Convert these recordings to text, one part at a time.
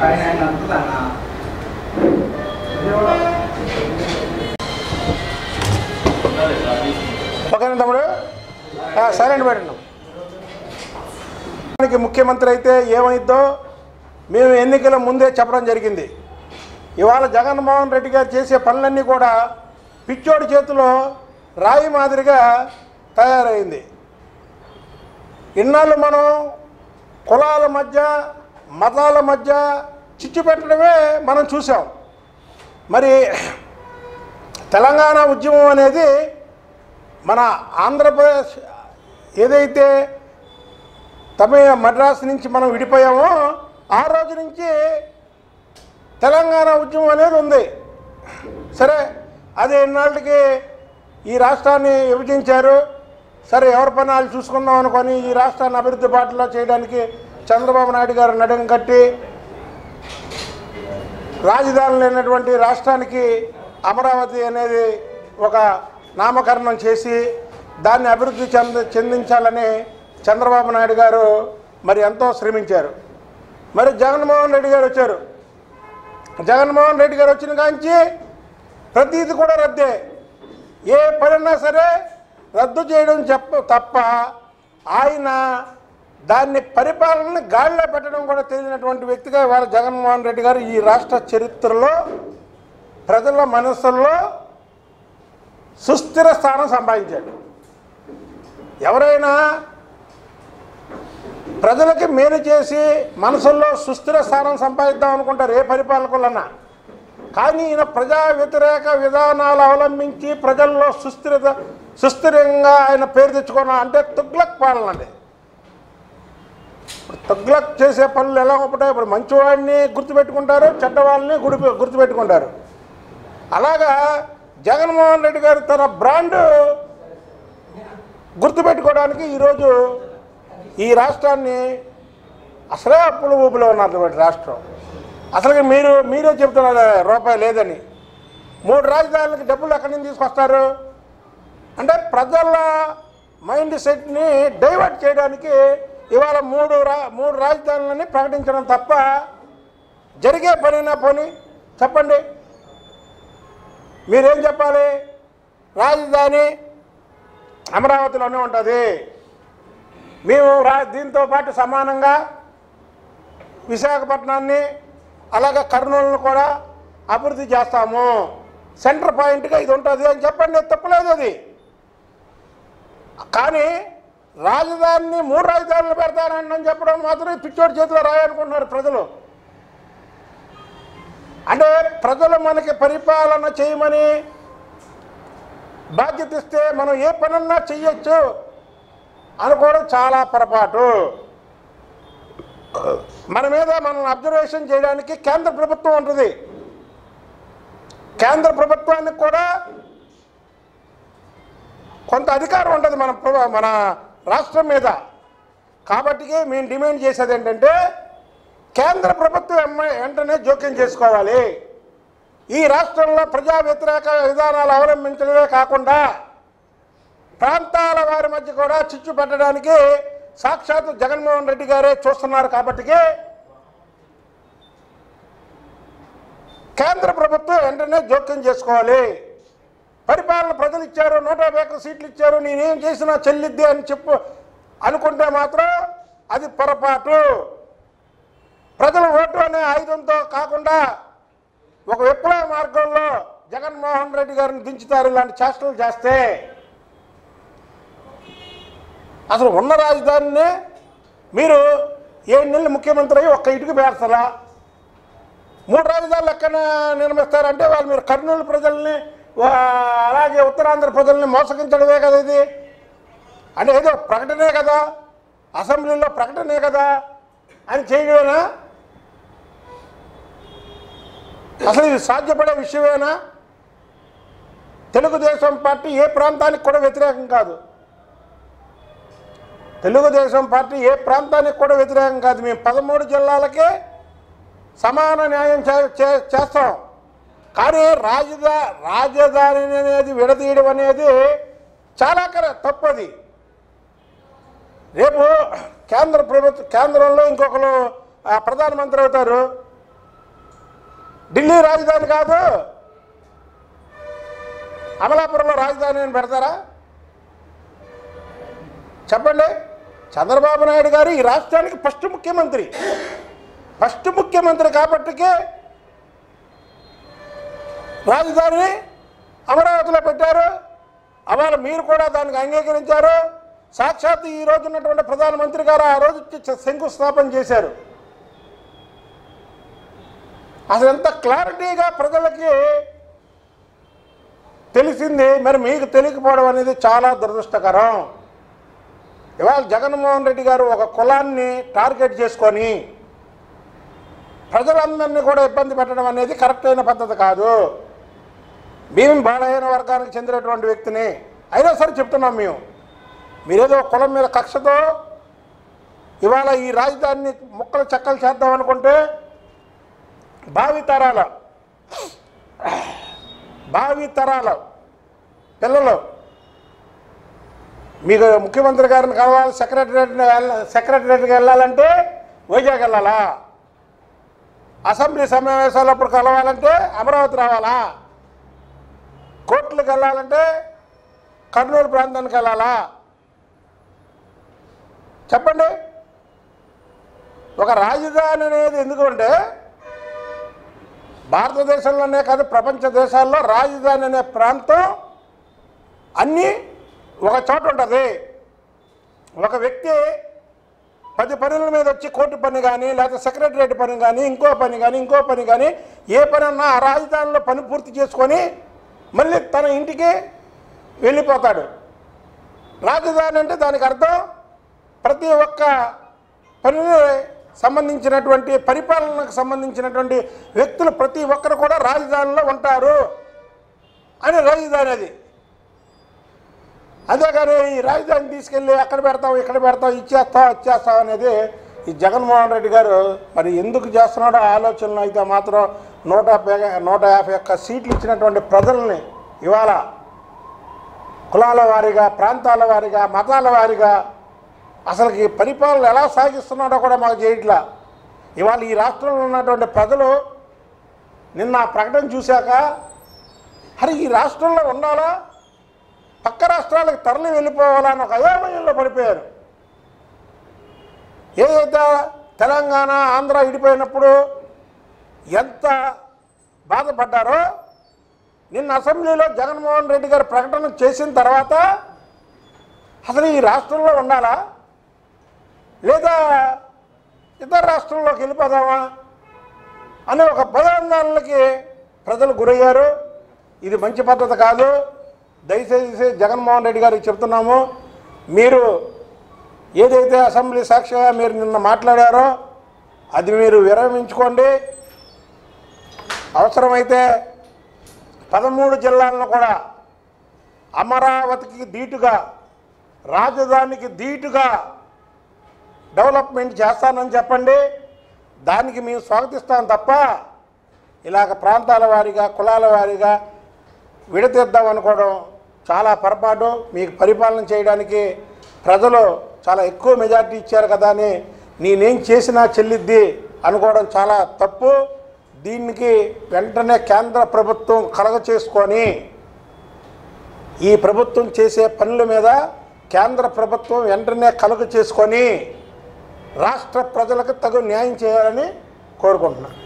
పైన ఆయన అనుకున్నా ఓకేనా తమ్ముడు ఆ, సైలెంట్ పెట్టండి మనకి ముఖ్యమంత్రి అయితే ఏమైద్దో మేము ఎన్నికల ముందే చెప్పడం జరిగింది ఇవాళ జగన్మోహన్ రెడ్డి గారు చేసే పనులన్నీ కూడా పిచ్చోడి చేతిలో రాయి మాదిరిగా తయారైంది ఇన్నాళ్ళు మనం కులాల మధ్య మతాల మధ్య చిచ్చు పెట్టడమే మనం చూసాం మరి తెలంగాణ ఉద్యమం అనేది మన ఆంధ్రప్రదేశ్ ఏదైతే తమిళ మద్రాసు నుంచి మనం విడిపోయామో ఆ రోజు నుంచి తెలంగాణ ఉద్యమం అనేది ఉంది సరే అది ఎన్నాళ్ళకి ఈ రాష్ట్రాన్ని విభజించారు సరే ఎవరి పని వాళ్ళు చూసుకుందాం అనుకొని ఈ రాష్ట్రాన్ని అభివృద్ధి బాటలో చేయడానికి చంద్రబాబు నాయుడు గారు నడుం కట్టి రాజధాని లేనటువంటి రాష్ట్రానికి అమరావతి అనేది ఒక నామకరణం చేసి దాన్ని అభివృద్ధి చెంద చెందించాలని చంద్రబాబు నాయుడు గారు మరి ఎంతో శ్రమించారు మరి జగన్మోహన్ రెడ్డి గారు వచ్చారు జగన్మోహన్ రెడ్డి గారు వచ్చిన కాంచి ప్రతీది కూడా రద్దే ఏ పనైనా సరే రద్దు చేయడం చెప్ప తప్ప ఆయన దాన్ని పరిపాలనని గాడిలో పెట్టడం కూడా తెలియనటువంటి వ్యక్తిగా ఇవాళ జగన్మోహన్ రెడ్డి గారు ఈ రాష్ట్ర చరిత్రలో ప్రజల మనసుల్లో సుస్థిర స్థానం సంపాదించాడు ఎవరైనా ప్రజలకి మేలు చేసి మనసుల్లో సుస్థిర స్థానం సంపాదిద్దాం అనుకుంటారు ఏ పరిపాలకులన్నా కానీ ఈయన ప్రజా వ్యతిరేక విధానాలు అవలంబించి ప్రజల్లో సుస్థిరత సుస్థిరంగా ఆయన పేరు తెచ్చుకున్నా అంటే తుగ్లక్ పాలన అండి ఇప్పుడు తుగ్లక్ చేసే పనులు ఎలా ఉంటాయి ఇప్పుడు మంచివాడిని గుర్తుపెట్టుకుంటారు చెడ్డవాళ్ళని గుడి గుర్తుపెట్టుకుంటారు అలాగా జగన్మోహన్ రెడ్డి గారు తన బ్రాండ్ గుర్తుపెట్టుకోవడానికి ఈరోజు ఈ రాష్ట్రాన్ని అసలే అప్పుల ఊపిలో ఉన్నటువంటి రాష్ట్రం అసలు మీరు మీరే చెప్తున్నారు రూపాయి లేదని మూడు రాజధానులకి డబ్బులు ఎక్కడి నుంచి తీసుకొస్తారు అంటే ప్రజల మైండ్ సెట్ని డైవర్ట్ చేయడానికి ఇవాళ మూడు రా మూడు రాజధానులని ప్రకటించడం తప్ప జరిగే పనైనా పోని చెప్పండి మీరేం చెప్పాలి రాజధాని అమరావతిలోనే ఉంటుంది మేము రా దీంతో పాటు సమానంగా విశాఖపట్నాన్ని అలాగే కర్నూలును కూడా అభివృద్ధి చేస్తాము సెంటర్ పాయింట్గా ఇది ఉంటుంది అని చెప్పండి తప్పలేదు అది కానీ రాజధానిని మూడు రాజధానులు పెడతానని చెప్పడం మాత్రం పిచ్చోడి చేతిలో రాయాలనుకుంటున్నారు ప్రజలు అంటే ప్రజలు మనకి పరిపాలన చేయమని బాధ్యత ఇస్తే మనం ఏ పనన్నా చెయ్యొచ్చు అనుకోవడం చాలా పొరపాటు మన మీద మనం అబ్జర్వేషన్ చేయడానికి కేంద్ర ప్రభుత్వం ఉంటుంది కేంద్ర ప్రభుత్వానికి కూడా కొంత అధికారం ఉంటుంది మన ప్రభు- మన రాష్ట్రం మీద కాబట్టి మేము డిమాండ్ చేసేది ఏంటంటే కేంద్ర ప్రభుత్వం ఎమ్మ- వెంటనే జోక్యం చేసుకోవాలి ఈ రాష్ట్రంలో ప్రజా వ్యతిరేక విధానాలు అవలంబించడమే కాకుండా ప్రాంతాల వారి మధ్య కూడా చిచ్చు పెట్టడానికి సాక్షాత్ జగన్మోహన్ రెడ్డి గారే చూస్తున్నారు కాబట్టి కేంద్ర ప్రభుత్వం వెంటనే జోక్యం చేసుకోవాలి పరిపాలన ప్రజలు ఇచ్చారు నూట యాభై ఒక్క సీట్లు ఇచ్చారు నేనేం చేసినా చెల్లిద్ది అని చెప్పు అనుకుంటే మాత్రం అది పొరపాటు ప్రజల ఓటు అనే ఆయుధంతో కాకుండా ఒక విప్లవ మార్గంలో జగన్మోహన్ రెడ్డి గారిని దించుతారు ఇలాంటి చేష్టలు చేస్తే అసలు ఉన్న రాజధానినే మీరు ఏడు నెలలు ముఖ్యమంత్రి అయ్యి ఒక్క ఇటుకు పేర్చరా మూడు రాజధానులు ఎక్కడ నిర్మిస్తారంటే వాళ్ళు మీరు కర్నూలు ప్రజల్ని వా- అలాగే ఉత్తరాంధ్ర ప్రజల్ని మోసగించడమే కదా ఇది అంటే ఏదో ప్రకటనే కదా అసెంబ్లీలో ప్రకటనే కదా అని చేయడమేనా అసలు ఇది సాధ్యపడే విషయమేనా తెలుగుదేశం పార్టీ ఏ ప్రాంతానికి కూడా వ్యతిరేకం కాదు తెలుగుదేశం పార్టీ ఏ ప్రాంతానికి కూడా వ్యతిరేకం కాదు మేము పదమూడు జిల్లాలకే సమాన న్యాయం చే- చే- చేస్తాం కానీ రాజధా రాజధాని అనేది విడదీయడం అనేది చాలా కర తప్పది రేపు కేంద్ర ప్రభుత్వ కేంద్రంలో ఇంకొకరు ఆ, ప్రధానమంత్రి అవుతారు ఢిల్లీ రాజధాని కాదు అమలాపురంలో రాజధాని అని పెడతారా చెప్పండి చంద్రబాబు నాయుడు గారు ఈ రాష్ట్రానికి ఫస్ట్ ముఖ్యమంత్రి ఫస్ట్ ముఖ్యమంత్రి కాబట్టికే రాజధానిని అమరావతిలో పెట్టారు అవాళ మీరు కూడా దానికి అంగీకరించారు సాక్షాత్ ఈ రోజు ఉన్నటువంటి ప్రధానమంత్రి గారు ఆ రోజు వచ్చి శంకుస్థాపన చేశారు అసలు ఎంత క్లారిటీగా ప్రజలకి తెలిసింది మరి మీకు తెలియకపోవడం అనేది చాలా దురదృష్టకరం ఇవాళ జగన్మోహన్ రెడ్డి గారు ఒక కులాన్ని టార్గెట్ చేసుకొని ప్రజలందరినీ కూడా ఇబ్బంది పెట్టడం అనేది కరెక్ట్ అయిన పద్ధతి కాదు మేము బలహీన వర్గానికి చెందినటువంటి వ్యక్తిని అయినా సరే చెప్తున్నాం మేము మీరేదో కులం మీద కక్షతో ఇవాళ ఈ రాజధానిని ముక్కలు చెక్కలు చేద్దాం అనుకుంటే భావి తరాల భావి తరాల పిల్లలు మీకు ముఖ్యమంత్రి గారిని కలవాలి సెక్రటరేట్ని వెళ్ళ సెక్రటరేట్కి వెళ్ళాలంటే వైజాగ్ వెళ్ళాలా అసెంబ్లీ సమావేశాలప్పుడు కలవాలంటే అమరావతి రావాలా కోర్టులకు వెళ్ళాలంటే కర్నూలు ప్రాంతానికి వెళ్ళాలా చెప్పండి ఒక రాజధాని అనేది ఎందుకంటే భారతదేశంలోనే కాదు ప్రపంచ దేశాల్లో రాజధాని అనే ప్రాంతం అన్నీ ఒక చోట ఉంటుంది ఒక వ్యక్తి పది పనుల మీద వచ్చి కోర్టు పని కానీ లేకపోతే సెక్రటరేట్ పని కానీ ఇంకో పని కానీ ఇంకో పని కానీ ఏ పని అన్నా ఆ రాజధానిలో పని పూర్తి చేసుకొని మళ్ళీ తన ఇంటికి వెళ్ళిపోతాడు రాజధాని అంటే దానికి అర్థం ప్రతి ఒక్క పనిని సంబంధించినటువంటి పరిపాలనకు సంబంధించినటువంటి వ్యక్తులు ప్రతి ఒక్కరు కూడా రాజధానిలో ఉంటారు అని రాజధాని అది అంతేగాని ఈ రాజధాని తీసుకెళ్ళి అక్కడ పెడతాం ఇక్కడ పెడతాం ఇచ్చేస్తాం ఇచ్చేస్తాం అనేది ఈ జగన్మోహన్ రెడ్డి గారు మరి ఎందుకు చేస్తున్నాడో ఆలోచనలు అయితే మాత్రం నూట యాభై నూట యాభై ఒక్క సీట్లు ఇచ్చినటువంటి ప్రజల్ని ఇవాళ కులాల వారీగా ప్రాంతాల వారీగా మతాల వారీగా అసలుకి పరిపాలన ఎలా సాగిస్తున్నాడో కూడా మాకు చేయట్లా ఇవాళ ఈ రాష్ట్రంలో ఉన్నటువంటి ప్రజలు నిన్న ఆ ప్రకటన చూశాక అరే ఈ రాష్ట్రంలో ఉండాలా పక్క రాష్ట్రాలకు తరలి వెళ్ళిపోవాలా అని ఒక అయోమయంలో పడిపోయారు ఏదైతే తెలంగాణ ఆంధ్ర విడిపోయినప్పుడు ఎంత బాధపడ్డారో నిన్న అసెంబ్లీలో జగన్మోహన్ రెడ్డి గారు ప్రకటన చేసిన తర్వాత అసలు ఈ రాష్ట్రంలో ఉండాలా లేదా ఇతర రాష్ట్రంలోకి వెళ్ళిపోదామా అనే ఒక భయాందోళనకి ప్రజలు గురయ్యారు ఇది మంచి పద్ధతి కాదు దయచేసి జగన్మోహన్ రెడ్డి గారికి చెప్తున్నాము మీరు ఏదైతే అసెంబ్లీ సాక్షిగా మీరు నిన్న మాట్లాడారో అది మీరు విరమించుకోండి అవసరమైతే పదమూడు జిల్లాలను కూడా అమరావతికి ధీటుగా రాజధానికి ధీటుగా డెవలప్మెంట్ చేస్తానని చెప్పండి దానికి మేము స్వాగతిస్తాం తప్ప ఇలాగ ప్రాంతాల వారీగా కులాల వారీగా విడతీద్దాం అనుకోవడం చాలా పొరపాటు మీకు పరిపాలన చేయడానికి ప్రజలు చాలా ఎక్కువ మెజార్టీ ఇచ్చారు కదా అని నేనేం చేసినా చెల్లిద్ది అనుకోవడం చాలా తప్పు దీనికి వెంటనే కేంద్ర ప్రభుత్వం కలగ చేసుకొని ఈ ప్రభుత్వం చేసే పనుల మీద కేంద్ర ప్రభుత్వం వెంటనే కలుగ చేసుకొని రాష్ట్ర ప్రజలకు తగు న్యాయం చేయాలని కోరుకుంటున్నాను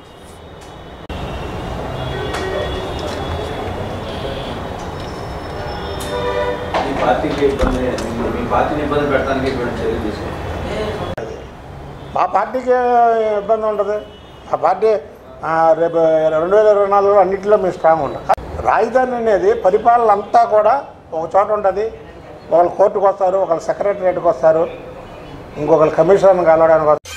మీ పార్టీకి ఇబ్బంది మీ పార్టీని ఇబ్బంది పెట్టడానికి ఎటువంటి చర్యలు తీసుకోండి మా పార్టీకి ఇబ్బంది ఉంటుంది మా పార్టీ ఆ, రేపు రెండు వేల ఇరవై నాలుగులో అన్నింటిలో మేము స్ట్రాంగ్ ఉంటాం రాజధాని అనేది పరిపాలన అంతా కూడా ఒక చోట ఉంటుంది ఒకళ్ళు కోర్టుకు వస్తారు ఒకళ్ళు సెక్రటరియట్కి వస్తారు ఇంకొకరు కమిషన్ కలవడానికి వస్తారు